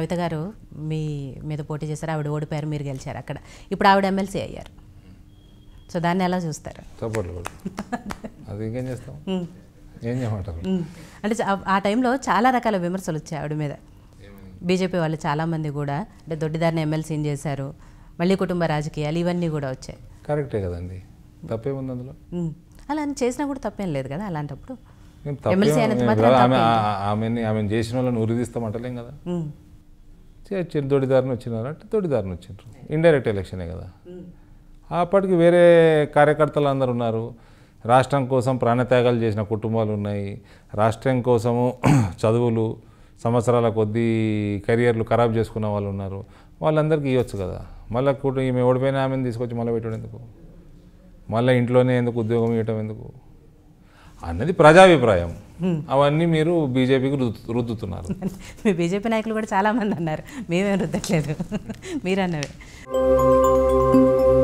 కవిత గారు మీ మీద పోటీ చేశారు ఆవిడ ఓడిపోయారు మీరు గెలిచారు అక్కడ ఇప్పుడు ఆవిడ ఎమ్మెల్సీ అయ్యారు సో దాన్ని ఎలా చూస్తారు చప్పట్లు కూడా అది ఇంకేం చేస్తాం ఏం చేయమంటారు ఉమ్. అంటే చా- ఆ టైంలో చాలా రకాల విమర్శలు వచ్చాయి ఆవిడ మీద బీజేపీ వాళ్ళు చాలామంది కూడా అంటే దొడ్డిదారిని ఎమ్మెల్సీని చేశారు మళ్ళీ కుటుంబ రాజకీయాలు ఇవన్నీ కూడా వచ్చాయి కరెక్టే కదండి తప్పేముంది అందులో ఉమ్. అలా అని చేసినా కూడా తప్పేం లేదు కదా అలాంటప్పుడు ఏం ఎమ్మెల్సీ తప్పేం- అయినంత ఏం మాత్రం కాదు. ఆమె తప్పేంటి? ఆ- ఆమెని ఆమెను చేసిన వాళ్ళని ఉరిదిస్తామంటలేం కదా ఉమ్. వచ్చి దొడిదారిని వచ్చినారు అంటే దొడిదారిని వచ్చిండ్రు ఇండైరెక్ట్ ఎలక్షనే కదా అప్పటికి వేరే కార్యకర్తలు అందరు ఉన్నారు రాష్ట్రం కోసం ప్రాణత్యాగాలు చేసిన కుటుంబాలు ఉన్నాయి రాష్ట్రం కోసము చదువులు సంవత్సరాల కొద్దీ కెరియర్లు ఖరాబ్ చేసుకున్న వాళ్ళు ఉన్నారు వాళ్ళందరికీ ఇవ్వచ్చు కదా మళ్ళీ కుటుంబం ఈమె ఓడిపోయిన ఆమెను తీసుకొచ్చి మళ్ళీ పెట్టడం ఎందుకు మళ్ళీ ఇంట్లోనే ఎందుకు ఉద్యోగం ఇవ్వటం ఎందుకు అన్నది ప్రజాభిప్రాయం అవన్నీ మీరు బీజేపీకి రుద్దు రుద్దుతున్నారు మీ బీజేపీ నాయకులు కూడా చాలామంది అన్నారు మేమేం రుద్దట్లేదు మీరన్నవే